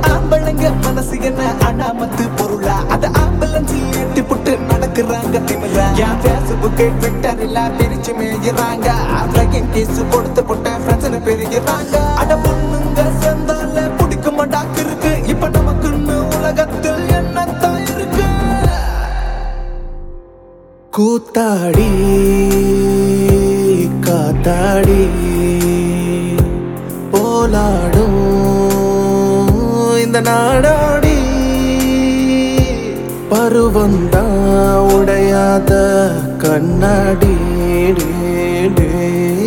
ஆம்பளைங்க மனசு என்ன அனாமத்து பொருளா அத ஆம்புலன்ஸில் ஏத்தி புட்டு நடக்குறாங்க திமிரா என் பேஸ்புக் ட்விட்டர் எல்லாம் பிரிச்சு மேய்கிறாங்க ஆஃப்லைன் கேஸ் கொடுத்து புட்ட ஃப்ரெண்ட்ஸ்னு பெருகிறாங்க அட பொண்ணுங்க சேர்ந்தால பிடிக்க மாட்டாக்கு இருக்கு இப்ப நமக்குன்னு உலகத்தில் என்னத்தான் இருக்கு கூத்தாடி காத்தாடி போலாடும் இந்த நாடாடி பருவந்தான் உடையாத கண்ணாடி டே, டே.